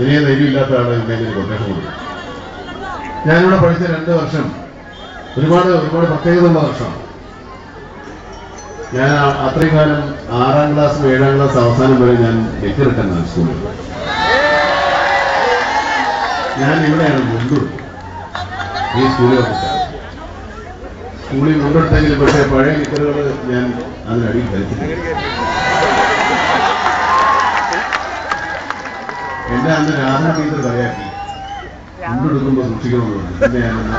അതിനെ ധൈര്യമില്ലാത്ത ആളെ എന്തെങ്കിലും കൊട്ടേഷൻ കൊടുക്കും ഞാനിവിടെ പഠിച്ച രണ്ട് വർഷം ഒരുപാട് ഒരുപാട് പ്രത്യേകതയുള്ള വർഷമാണ് ഞാൻ ആ- അത്രയും കാലം ആറാം ക്ലാസ് ഏഴാം ക്ലാസ് അവസാനം വരെ ഞാൻ എക്കിറക്കാനാണ് സ്കൂളിൽ ഞാൻ ഇവിടെയാണ് മുണ്ടും ഈ സ്കൂളിൽ വന്നിട്ടാണ് സ്കൂളിൽ മുണ്ടെടുത്തെങ്കിലും പക്ഷേ പഴയ നിക്കറുകൾ ഞാൻ അതിനടിയിൽ ധരിച്ചിട്ടില്ല എന്നെ അന്ന് രാധാ ടീച്ചർ കളിയാക്കി മുണ്ടെടുക്കുമ്പോൾ സൂക്ഷിക്കണമെന്ന് പറഞ്ഞു പിന്നെ ഞാനന്ന്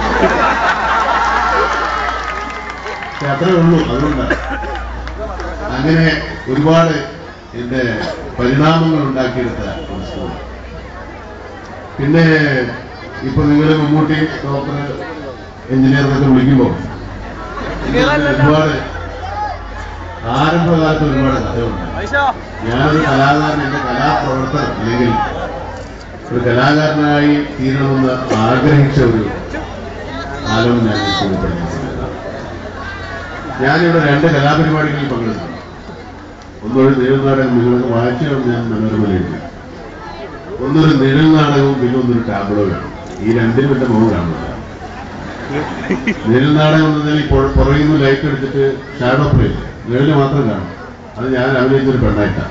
പക്ഷെ അത്രേ ഉള്ളൂ അതുകൊണ്ടാണ് അങ്ങനെ ഒരുപാട് എന്റെ പരിണാമങ്ങൾ ഉണ്ടാക്കിയെടുത്ത ഒരു സ്കൂൾ പിന്നെ ഇപ്പൊ നിങ്ങൾ മമ്മൂട്ടി ഡോക്ടർ എഞ്ചിനീയർ എന്നൊക്കെ വിളിക്കുമ്പോൾ ഒരുപാട് ആരംഭകാലത്ത് ഒരുപാട് കഥകളുണ്ട് ഞാനൊരു കലാകാരൻ എന്റെ കലാപ്രവർത്തനം അല്ലെങ്കിൽ ഒരു കലാകാരനായി തീരണമെന്ന് ആഗ്രഹിച്ച ഒരു കാലവും ഞാൻ ഈ സ്കൂളിൽ പഠിക്കുന്ന സമയത്താണ് ഞാനിവിടെ രണ്ട് കലാപരിപാടികളിൽ പങ്കെടുത്തു ഒന്നൊരു നിഴൽ നാടകം നിങ്ങൾക്ക് വായിച്ചാണ് ഞാൻ മനോരമയിലെഴുതി ഒന്നൊരു നിഴൽ നാടകവും പിന്നെ ഒന്നൊരു ടാബ്ലോയാണ് ഈ രണ്ടിനും എന്റെ മുഖം കാണുന്നില്ല നിഴൽ നാടകം എന്ന് പറഞ്ഞാൽ ഈ പുറ- പുറകിൽ നിന്ന് ലൈറ്റ് എടുത്തിട്ട് ഷാഡോ പ്ലേ നിഴല് മാത്രം കാണും അത് ഞാൻ അഭിനയിച്ചൊരു പെണ്ണായിട്ടാണ്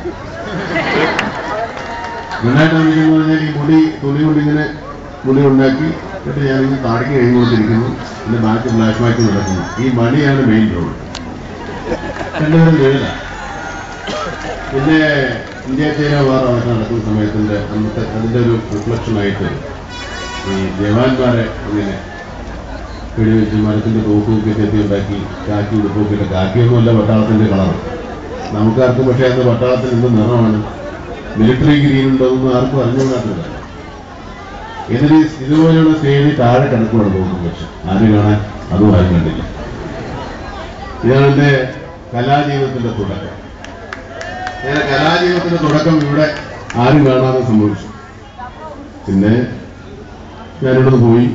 പെണ്ണായിട്ട് അഭിനയിക്കുന്നു പറഞ്ഞാൽ ഈ മുടി തുണി കൊണ്ട് ഇങ്ങനെ മുടി ഉണ്ടാക്കി എന്നിട്ട് ഞാനിങ്ങനെ താടിക്ക് കഴിഞ്ഞുകൊണ്ടിരിക്കുന്നു പിന്നെ ബാക്കി ബ്ലാക്ക് മാറ്റി നടക്കുന്നു ഈ മണിയാണ് മെയിൻ റോൾ രണ്ടുപേരും നിഴലാണ് പിന്നെ ഇന്ത്യ ചൈന വാർ അവിടെ നടക്കുന്ന സമയത്തിന്റെ അന്നത്തെ അതിന്റെ ഒരു റിഫ്ലക്ഷൻ ആയിട്ട് ഈ ജവാന്മാരെ അങ്ങനെ വെടിവെച്ച് മരത്തിന്റെ തോക്കൊക്കെ ചെത്തി ഉണ്ടാക്കി കാക്കി ഉടുപ്പൊക്കെ കാക്കിയൊന്നുമല്ല പട്ടാളത്തിന്റെ കളർ നമുക്കാർക്കും പക്ഷേ അന്ന് പട്ടാളത്തിന് എന്ത് നിറമാണ് മിലിറ്ററി ഗ്രീൻ ഉണ്ടോന്നും ആർക്കും അറിഞ്ഞുകൂടാത്തത് ഇതിന് ഇതുപോലെയുള്ള സ്റ്റേജ് താഴെ കിടക്കുവാണ് തോന്നുന്നു പക്ഷെ ആരും കാണാൻ അതും ആരും കണ്ടില്ല ഇതാണ് എന്റെ കലാജീവിതത്തിന്റെ തുടക്കം ഞാൻ കലാജീവിതത്തിന്റെ തുടക്കം ഇവിടെ ആരും കാണാതെ സംഭവിച്ചു പിന്നെ ഞാനിവിടെ പോയി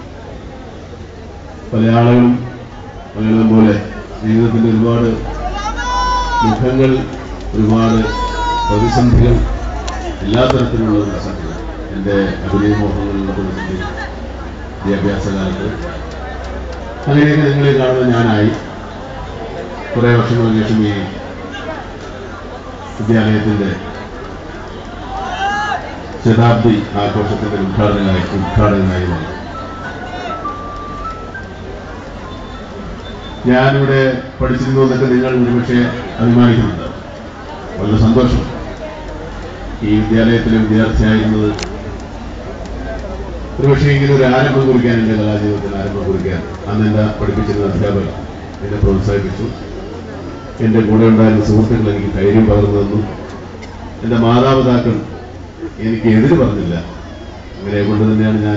പല ആളുകളും മലയാളം പോലെ ജീവിതത്തിന്റെ ഒരുപാട് മുഖങ്ങൾ ഒരുപാട് പ്രതിസന്ധികൾ എല്ലാ തരത്തിലുള്ള പ്രതിസന്ധികൾ എൻ്റെ അഭിനയ മോഹങ്ങളുള്ള പ്രതിസന്ധി വിദ്യാഭ്യാസ കാലത്ത് അങ്ങനെയൊക്കെ നിങ്ങളെ കാണുന്ന ഞാനായി കുറെ വർഷങ്ങൾക്ക് ശേഷം ഈ വിദ്യാലയത്തിന്റെ ശതാബ്ദി ആഘോഷത്തിന്റെ ഉദ്ഘാടനമായി ഉദ്ഘാടകനായി വന്നു ഞാനിവിടെ പഠിച്ചിരുന്നു എന്നൊക്കെ നിങ്ങൾ ഒരുപക്ഷെ അഭിമാനിക്കുന്നുണ്ട് വളരെ സന്തോഷം ഈ വിദ്യാലയത്തിലെ വിദ്യാർത്ഥിയായിരുന്നത് ഒരുപക്ഷെ ഇങ്ങനെ ഒരു ആരംഭം കുറിക്കാൻ എന്റെ കലാജീവിതത്തിൽ ആരംഭം കുറിക്കാൻ അന്ന് എന്നെ പഠിപ്പിച്ചിരുന്ന അധ്യാപകർ എന്നെ പ്രോത്സാഹിപ്പിച്ചു എന്റെ കൂടെ ഉണ്ടായിരുന്ന സുഹൃത്തുക്കൾ എനിക്ക് ധൈര്യം പകർന്നു തന്നു എന്റെ മാതാപിതാക്കൾ എനിക്ക് എതിര് പറഞ്ഞില്ല അങ്ങനെ കൊണ്ട് തന്നെയാണ് ഞാൻ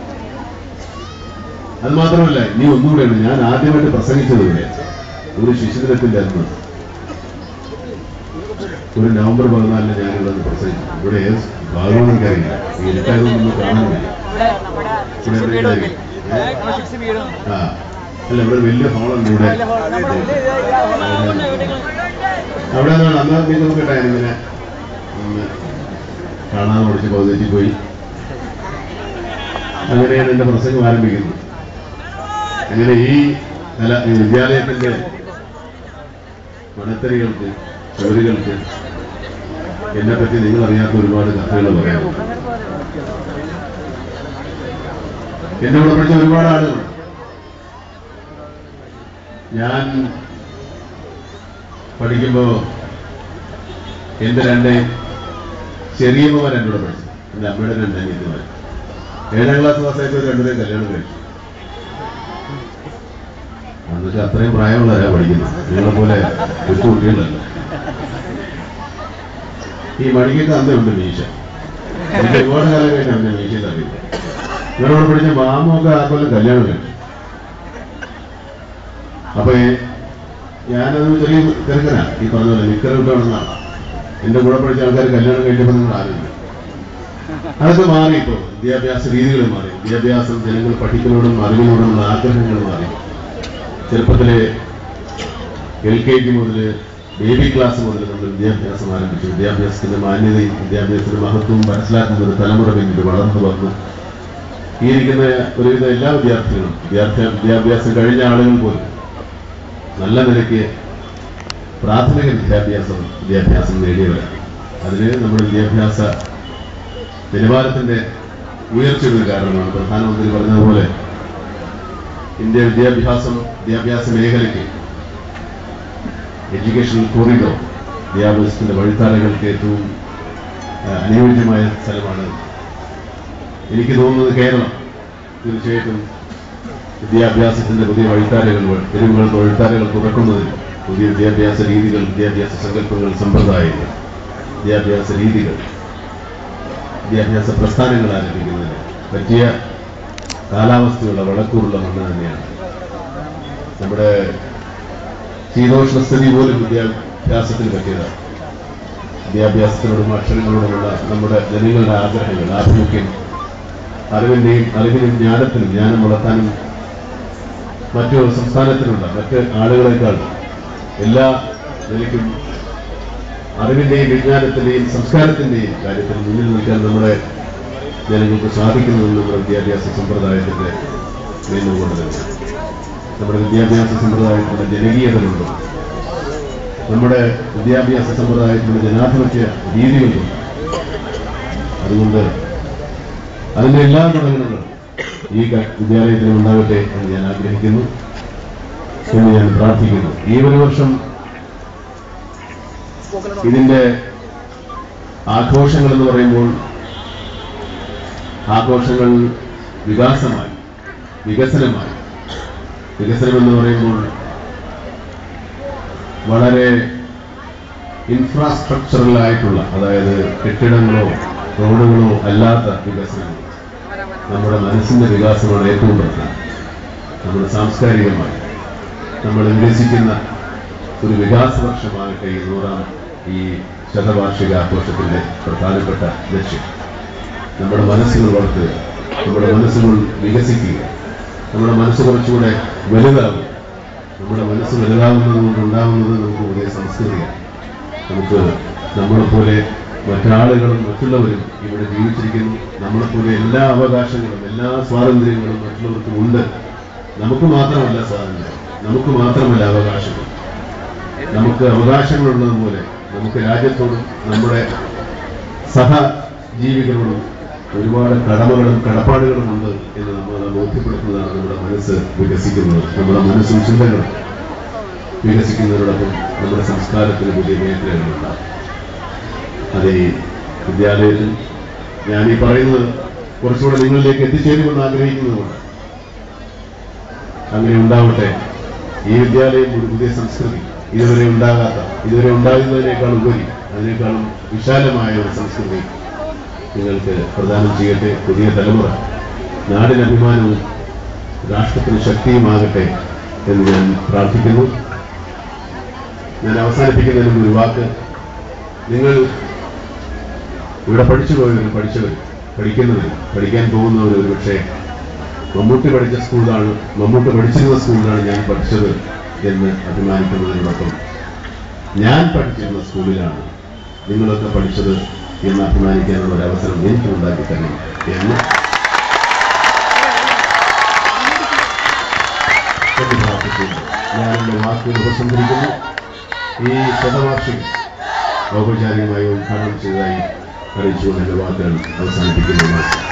അത് മാത്രമല്ല ഇനി ഒന്നുകൂടെയാണ് ഞാൻ ആദ്യമായിട്ട് പ്രസംഗിച്ചത് ഇവിടെ ഒരു ശിശുദിനത്തിന്റെ അന്ന് ഒരു നവംബർ പതിനാലിന് ഞാൻ ഇവിടെ നിന്ന് പ്രസംഗിച്ചു ഇവിടെ ഏത് ഭാഗമാണ് എനിക്കറിയില്ല ഈ ഇരുട്ടായതൊന്നും കാണാൻ വയ്യ ഇവിടെ എവിടെയായിരിക്കും? ഏ? ആ അല്ല ഇവിടെ വലിയ ഹോളുണ്ട് ഇവിടെ അവിടെ നിന്നാണ് അന്ന് നീ നോക്കട്ടെ ഞാനിങ്ങനെ ഒന്ന് കാണാതെ പഠിച്ച് പകുതി പോയി അങ്ങനെയാണ് എന്റെ പ്രസംഗം ആരംഭിക്കുന്നത് അങ്ങനെ ഈ കല ഈ വിദ്യാലയത്തിന്റെ മണത്തരികൾക്ക് ചുവരുകൾക്ക് എന്നെ പറ്റി നിങ്ങൾ അറിയാത്ത ഒരുപാട് കഥകൾ പറയാനുണ്ട് എന്റെ കൂടെ പഠിച്ച ഒരുപാട് ആളുകൾ ഞാൻ പഠിക്കുമ്പോ എന്റെ രണ്ട് ചെറിയമ്മമാർ എൻ്റെ കൂടെ പഠിച്ചു എന്റെ അമ്മയുടെ രണ്ട് അനിയത്തിമാർ ഏഴാം ക്ലാസ് പാസ്സായപ്പോൾ രണ്ടുപേരും കല്യാണം കഴിച്ചു അന്നൊക്കെ അത്രയും പ്രായമുള്ളവരാ പഠിക്കുന്നത് നിങ്ങളെ പോലെ കൊച്ചു കുട്ടികളല്ല ഈ മണിക്കൊക്കെ അന്നുണ്ട് മീശ എനിക്ക് ഒരുപാട് കാലം കഴിഞ്ഞാൽ അന്ന് മീശയിൽ അറിയില്ല ഇവരോട് പഠിച്ച മാമൊക്കെ ആ കൊല്ലം കല്യാണം കഴിച്ചു അപ്പൊ ഈ- ഞാനത് ചെറിയ തിരക്കനാ ഈ പറഞ്ഞ പോലെ നിക്കർ വിട്ടാണെന്നാണ് എന്റെ കൂടെ പഠിച്ച ആൾക്കാർ കല്യാണം കഴിഞ്ഞപ്പോൾ നിങ്ങൾ ആരുമില്ല അതൊക്കെ മാറി ഇപ്പോൾ വിദ്യാഭ്യാസ രീതികൾ മാറി വിദ്യാഭ്യാസം ജനങ്ങൾ പഠിക്കുന്നതോടും അറിവിനോടുമുള്ള ആഗ്രഹങ്ങൾ മാറി ചെറുപ്പത്തിലെ എൽ കെ ജി മുതൽ ബേബി ക്ലാസ് മുതൽ നമ്മൾ വിദ്യാഭ്യാസം ആരംഭിച്ചു വിദ്യാഭ്യാസത്തിന്റെ മാന്യതയും വിദ്യാഭ്യാസത്തിന്റെ മഹത്വവും മനസ്സിലാക്കുന്ന ഒരു തലമുറ പിന്നീട് വളർന്നു വന്നു ഈ ഇരിക്കുന്ന ഒരുവിധ എല്ലാ വിദ്യാർത്ഥികളും വിദ്യാർത്ഥി വിദ്യാഭ്യാസം കഴിഞ്ഞ ആളുകൾ പോലും നല്ല നിലയ്ക്ക് പ്രാഥമിക വിദ്യാഭ്യാസം വിദ്യാഭ്യാസം നേടിയവരാണ് അതിന് നമ്മുടെ വിദ്യാഭ്യാസ നിലവാരത്തിന്റെ ഉയർച്ചയുടെ കാരണമാണ് പ്രധാനമന്ത്രി പറഞ്ഞതുപോലെ ഇന്ത്യ വിദ്യാഭ്യാസം വിദ്യാഭ്യാസ മേഖലയ്ക്ക് എഡ്യൂക്കേഷണൽ കോറിഡോർ വിദ്യാഭ്യാസത്തിന്റെ വഴിത്താരകൾക്ക് ഏറ്റവും ആ, അനുയോജ്യമായ സ്ഥലമാണ് എനിക്ക് തോന്നുന്നത് കേരളം തീർച്ചയായിട്ടും വിദ്യാഭ്യാസത്തിന്റെ പുതിയ വഴിത്താരകൾ തെരുവുകൾ വഴിത്താരകൾ തുറക്കുന്നതിന് പുതിയ വിദ്യാഭ്യാസ രീതികൾ വിദ്യാഭ്യാസ സങ്കല്പങ്ങൾ സമ്പ്രദായങ്ങൾ വിദ്യാഭ്യാസ രീതികൾ വിദ്യാഭ്യാസ പ്രസ്ഥാനങ്ങൾ ആരംഭിക്കുന്നതിന് പറ്റിയ കാലാവസ്ഥയുള്ള വളക്കൂറുള്ള മണ്ണ് തന്നെയാണ് നമ്മുടെ ശീതോഷ്ണസ്ഥിതി പോലും വിദ്യാഭ്യാസത്തിന് പറ്റിയതാണ് വിദ്യാഭ്യാസത്തിനോടും അക്ഷരങ്ങളോടുമുള്ള നമ്മുടെ ജനങ്ങളുടെ ആഗ്രഹങ്ങൾ ആഭിമുഖ്യം അറിവിന്റെയും അറിവിനും ജ്ഞാനത്തിനും ജ്ഞാനം വളർത്താനും മറ്റു സംസ്ഥാനത്തിലുള്ള മറ്റ് ആളുകളെക്കാൾ എല്ലാ നിലയ്ക്കും അറിവിന്റെയും വിജ്ഞാനത്തിന്റെയും സംസ്കാരത്തിന്റെയും കാര്യത്തിൽ മുന്നിൽ നിൽക്കാൻ നമ്മുടെ ജനങ്ങൾക്ക് സാധിക്കുന്നതെന്ന് നമ്മുടെ വിദ്യാഭ്യാസ സമ്പ്രദായത്തിന്റെ നിയമം കൊണ്ട് തന്നെ നമ്മുടെ വിദ്യാഭ്യാസ സമ്പ്രദായത്തിന്റെ ജനകീയതകളുണ്ട് നമ്മുടെ വിദ്യാഭ്യാസ സമ്പ്രദായത്തിന്റെ ജനാധിപത്യ രീതികളുണ്ട് അതുകൊണ്ട് അതിന്റെ എല്ലാ ഘടകങ്ങളും ഈ ക- വിദ്യാലയത്തിൽ ഉണ്ടാകട്ടെ എന്ന് ഞാൻ ആഗ്രഹിക്കുന്നു എന്ന് ഞാൻ പ്രാർത്ഥിക്കുന്നു ഈ ഒരു വർഷം ഇതിന്റെ ആഘോഷങ്ങൾ എന്ന് പറയുമ്പോൾ ആഘോഷങ്ങൾ വികാസമായി വികസനമായി വികസനം എന്ന് പറയുമ്പോൾ വളരെ ഇൻഫ്രാസ്ട്രക്ചറൽ ആയിട്ടുള്ള അതായത് കെട്ടിടങ്ങളോ റോഡുകളോ അല്ലാത്ത വികസനങ്ങൾ നമ്മുടെ മനസ്സിന്റെ വികാസമാണ് ഏറ്റവും പ്രധാനം നമ്മുടെ സാംസ്കാരികമായി നമ്മൾ വികസിക്കുന്ന ഒരു വികാസ വർഷമാകട്ടെ ഈ നൂറാം ഈ ശതവാർഷിക ആഘോഷത്തിന്റെ പ്രധാനപ്പെട്ട ലക്ഷ്യം നമ്മുടെ മനസ്സുകൾ വളർത്തുക നമ്മുടെ മനസ്സുകൾ വികസിക്കുക നമ്മുടെ മനസ്സ് കുറച്ചുകൂടെ വലുതാകും നമ്മുടെ മനസ്സ് വലുതാകുന്നത് കൊണ്ടുണ്ടാകുന്നത് നമുക്ക് പുതിയ സംസ്കൃതിയാണ് നമുക്ക് നമ്മളെപ്പോലെ മറ്റാളുകളും മറ്റുള്ളവരും ഇവിടെ ജീവിച്ചിരിക്കുന്നു നമ്മളെപ്പോലെ എല്ലാ അവകാശങ്ങളും എല്ലാ സ്വാതന്ത്ര്യങ്ങളും മറ്റുള്ളവർക്കും ഉണ്ട് നമുക്ക് മാത്രമല്ല സ്വാതന്ത്ര്യം നമുക്ക് മാത്രമല്ല അവകാശങ്ങൾ നമുക്ക് അവകാശങ്ങളുള്ളതുപോലെ നമുക്ക് രാജ്യത്തോടും നമ്മുടെ സഹജീവികളോടും ഒരുപാട് കടമകളും കടപ്പാടുകളും ഉണ്ട് എന്ന് നമ്മൾ ബോധ്യപ്പെടുത്തുന്നതാണ് നമ്മുടെ മനസ്സ് വികസിക്കുന്നത് നമ്മുടെ മനസ്സും ചിന്തകളും വികസിക്കുന്നതിനോടൊപ്പം നമ്മുടെ സംസ്കാരത്തിന് പുതിയ മേഖലകളുണ്ടാകും അത് ഈ വിദ്യാലയത്തിൽ ഞാൻ ഈ പറയുന്നത് കുറച്ചുകൂടെ നിങ്ങളിലേക്ക് എത്തിച്ചേരുമെന്ന് ആഗ്രഹിക്കുന്നതുകൊണ്ട് അങ്ങനെ ഉണ്ടാവട്ടെ ഈ വിദ്യാലയം ഒരു പുതിയ സംസ്കൃതി ഇതുവരെ ഉണ്ടാകാത്ത ഇതുവരെ ഉണ്ടാകുന്നതിനേക്കാൾ ഉപരി അതിനേക്കാളും വിശാലമായ ഒരു സംസ്കൃതി നിങ്ങൾക്ക് പ്രദാനം ചെയ്യട്ടെ പുതിയ തലമുറ നാടിന് അഭിമാനവും രാഷ്ട്രത്തിന് ശക്തിയുമാകട്ടെ എന്ന് ഞാൻ പ്രാർത്ഥിക്കുന്നു ഞാൻ അവസാനിപ്പിക്കുന്നതിന് മുമ്പ് ഒരു വാക്ക് നിങ്ങൾ ഇവിടെ പഠിച്ചു പോയവരും പഠിച്ചവരും പഠിക്കുന്നവരും പഠിക്കാൻ പോകുന്നവർ ഒരു പക്ഷേ മമ്മൂട്ടി പഠിച്ച സ്കൂളിലാണ് മമ്മൂട്ടി പഠിച്ചിരുന്ന സ്കൂളിലാണ് ഞാൻ പഠിച്ചത് എന്ന് അഭിമാനിക്കുന്നതിനോടൊപ്പം ഞാൻ പഠിച്ചിരുന്ന സ്കൂളിലാണ് നിങ്ങളൊക്കെ പഠിച്ചത് എന്ന് അഭിമാനിക്കാനുള്ള ഒരു അവസരം എനിക്ക് ഉണ്ടാക്കി തരണം എന്ന് എന്ന് പ്രാർത്ഥിക്കുന്നു ഞാൻ എന്റെ വാക്കുകൾ ഉപസംഹരിക്കുന്നു ഈ ശതവാർഷികം ഔപചാരികമായി ഉദ്ഘാടനം ചെയ്തതായി അറിയിച്ചുകൊണ്ട് എന്റെ വാക്കുകൾ അവസാനിപ്പിക്കുന്നു